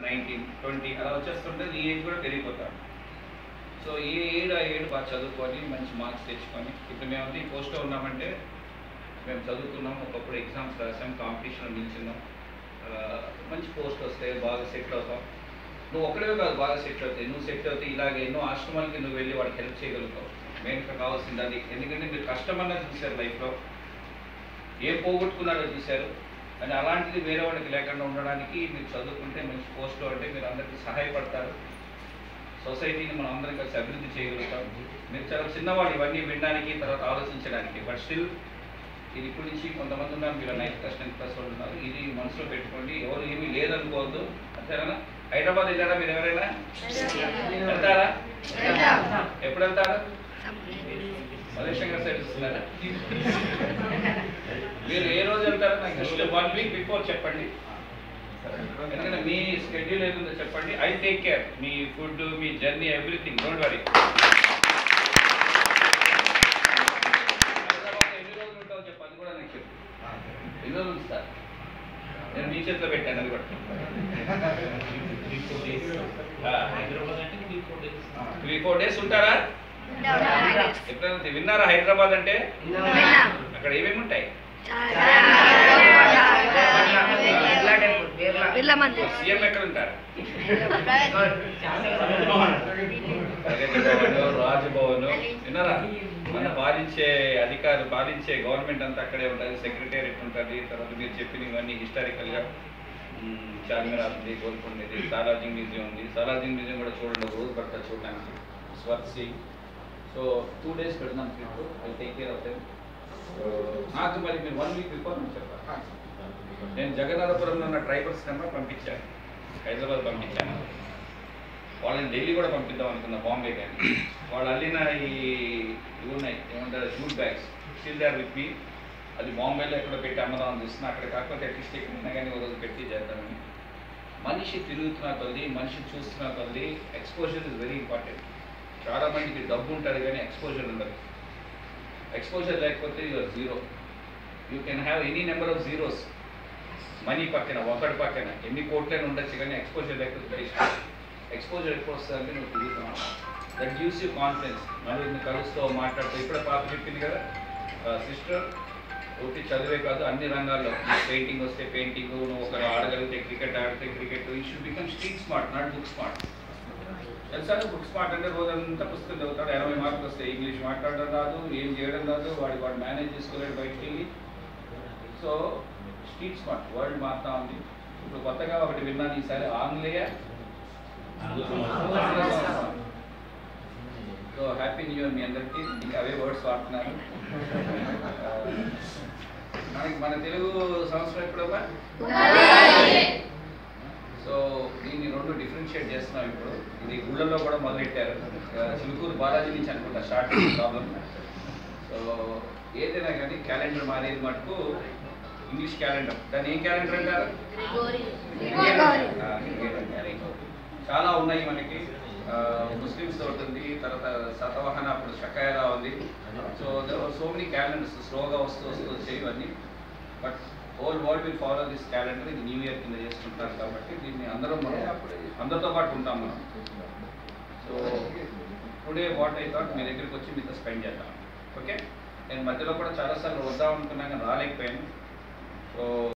Nineteen twenty అలా వచ్చేస్తుంటే ఈ age కూడా పెరిగిపోతాం సో ఈ ఏడు ఆ ఏడు బాగా చదువుకొని మంచి మార్క్స్ తెచ్చుకొని ఇప్పుడు మేము ఈ పోస్ట్లో ఉన్నామంటే మేము చదువుకున్నాం ఒకప్పుడు ఎగ్జామ్స్ రాసాం కాంపిటీషన్లో నిల్చున్నాం ఆ, మంచి పోస్ట్ వస్తే బాగా సెటిల్ అవుతాం నువ్వు ఒక్కడే కాదు బాగా సెటిల్ అవుతాయి నువ్వు సెటిల్ అవుతాయి ఇలాగే ఎన్నో ఆశ్రమాలకి నువ్వు వెళ్ళి వాళ్ళకి హెల్ప్ చేయగలుగుతావు మెయిన్ కావాల్సింది అది ఎందుకంటే మీరు కష్టం అన్నది చూశారు లైఫ్లో ఏం పోగొట్టుకున్నారో చూశారు అని అలాంటిది వేరే వాళ్ళకి లేకుండా ఉండడానికి మీరు చదువుకుంటే మంచి పోస్ట్లో అంటే మీరు అందరికీ సహాయపడతారు సొసైటీని మనం అందరం కలిసి అభివృద్ధి చేయగలుగుతాం మీరు చాలా చిన్నవాళ్ళు ఇవన్నీ వినడానికి తర్వాత ఆలోచించడానికి బట్ స్టిల్ ఇది ఇప్పటి నుంచి కొంతమంది ఉన్నారు మీరు నైన్త్ క్లాస్ టెన్త్ క్లాస్ వాళ్ళు ఉన్నారు ఇది మనసులో పెట్టుకోండి ఎవరు ఏమీ లేదనుకోవద్దు అంతేనా హైదరాబాద్ వెళ్ళారా మీరు ఎవరైనా వెళ్తారా ఎప్పుడు వెళ్తారా మలేషియా సైడ్ వస్తున్నారా మీరు ఏ రోజు వెళ్తారో నాకు జస్ట్ వన్ వీక్ బిఫోర్ చెప్పండి ఎందుకంటే మీ స్కెడ్యూల్ ఏదుందో చెప్పండి ఐ టేక్ కేర్ మీ ఫుడ్ మీ జర్నీ ఎవ్రీథింగ్ డోంట్ వరీ ఎన్ని రోజులు ఉంటావు చెప్పు అది కూడా నాకు చెప్పు ఎన్ని రోజులు ఉంచుతా నేను మీ చేతిలో పెట్టాను అది కూడా త్రీ ఫోర్ డేస్ ఉంటారా ఎప్పుడైనా విన్నారా హైదరాబాద్ అంటే అక్కడ ఏమేమి ఉంటాయి బిర్లా మందిర్ సీఎం ఎక్కడ ఉంటారు ప్రగతి భవన్ రాజ్భవన్ విన్నారా మన పాలించే అధికారులు పాలించే గవర్నమెంట్ అంతా అక్కడే ఉంటుంది సెక్రటేరియట్ ఉంటుంది తర్వాత మీరు చెప్పిన ఇవన్నీ హిస్టారికల్గా చార్మినార్ ఉంది గోల్కొండది సాలార్జింగ్ మ్యూజియం ఉంది సాలార్జింగ్ మ్యూజియం కూడా చూడండి ఒక రోజు పడతా చూడడానికి స్వర్త్ సింగ్ సో టూ డేస్ పెడదాం trip I take care of them నాకు మరి మీరు వన్ వీక్ బిఫోర్ నేను చెప్పాను నేను జగన్నాథపురంలో ఉన్న ట్రైబల్స్ నెంబర్ పంపించాను హైదరాబాద్ పంపించాను వాళ్ళని ఢిల్లీ కూడా పంపిద్దాం అనుకున్నా బాంబే కానీ వాళ్ళు అల్లిన ఈ ఇవి ఉన్నాయి ఏమంటారు jute bags still there with మీ అది బాంబేలో ఎక్కడ పెట్టి అమ్మదాం చూస్తున్నా అక్కడ కాకపోతే అట్లీస్ట్ ఇక్కడ ఉన్నా కానీ ఒక రోజు పెట్టి చేద్దామని మనిషి తిరుగుతున్న కొద్ది మనిషి చూస్తున్న కొద్ది ఎక్స్పోజర్ ఇస్ వెరీ ఇంపార్టెంట్ చాలా మందికి డబ్బు ఉంటుంది కానీ ఎక్స్పోజర్ ఉండదు ఎక్స్పోజర్ లేకపోతే you're zero you can have any number of zeros money పక్కన ఒకటి పక్కన ఎన్ని కోట్లైనా ఉండొచ్చు కానీ ఎక్స్పోజర్ లేకపోతే ఎక్స్పోజర్ ఎక్కువ వస్తుందంటే నువ్వు తిరుగుతున్నావు దట్ గివ్స్ యూ కాన్ఫిడెన్స్ నలుగురిని కలుస్తూ మాట్లాడుతూ ఇప్పుడే పాప చెప్పింది కదా సిస్టర్ ఒకటి చదివే కాదు అన్ని రంగాల్లో పెయింటింగ్ వస్తే పెయింటింగ్ నువ్వు ఒకరు ఆడగలిగితే క్రికెట్ ఆడితే cricket you should become street smart not book smart తెలుసా బుక్ స్మార్ట్ అంటే రోజంతా పుస్తకం చదువుతాడు ఎనభై మార్కులు వస్తాయి ఇంగ్లీష్ మాట్లాడడం రాదు ఏం చేయడం రాదు వాడి వాడు మేనేజ్ చేసుకోలేడు బయటికి వెళ్ళి సో స్ట్రీట్ స్మార్ట్ వరల్డ్ మారుతా ఉంది ఇప్పుడు కొత్తగా ఒకటి విన్నాను ఈసారి ఆంగ్లేయ సో హ్యాపీ న్యూ ఇయర్ మీ అందరికీ ఇంకా అవే వర్డ్స్ వాడుతున్నారు ఆ, మనకి మన తెలుగు సంవత్సరం ఎప్పుడమ్మా సో దీన్ని రెండు డిఫరెన్షియేట్ చేస్తున్నాం ఇప్పుడు ఇది గుళ్ళల్లో కూడా మొదలెట్టారు ఆ, చిలుకూరు బాలాజీ నుంచి అనుకుంటా స్టార్ట్ ప్రాబ్లం సో ఏదైనా కానీ క్యాలెండర్ మారేది మటుకు ఇంగ్లీష్ క్యాలెండర్ దాన్ని ఏం క్యాలెండర్ అంటారు ఆ, ఇంకేంటంటే అది. చాలా ఉన్నాయి మనకి ముస్లిమ్స్ ఒకటి ఉంది తర్వాత శతవాహన అప్పుడు షకాయలా ఉంది సో సో మెనీ క్యాలెండర్స్ స్లోగా వస్తూ వస్తూ వచ్చేవి ఇవన్నీ but whole world will follow this calendar ఇది న్యూ ఇయర్ కింద చేసుకుంటారు కాబట్టి దీన్ని అందరం మనం అందరితో పాటు ఉంటాం మనం so today what I thought మీ దగ్గరికి వచ్చి మీతో స్పెండ్ చేద్దాం ఓకే నేను మధ్యలో కూడా చాలాసార్లు వద్దాం అనుకున్నాను కానీ రాలేకపోయాను సో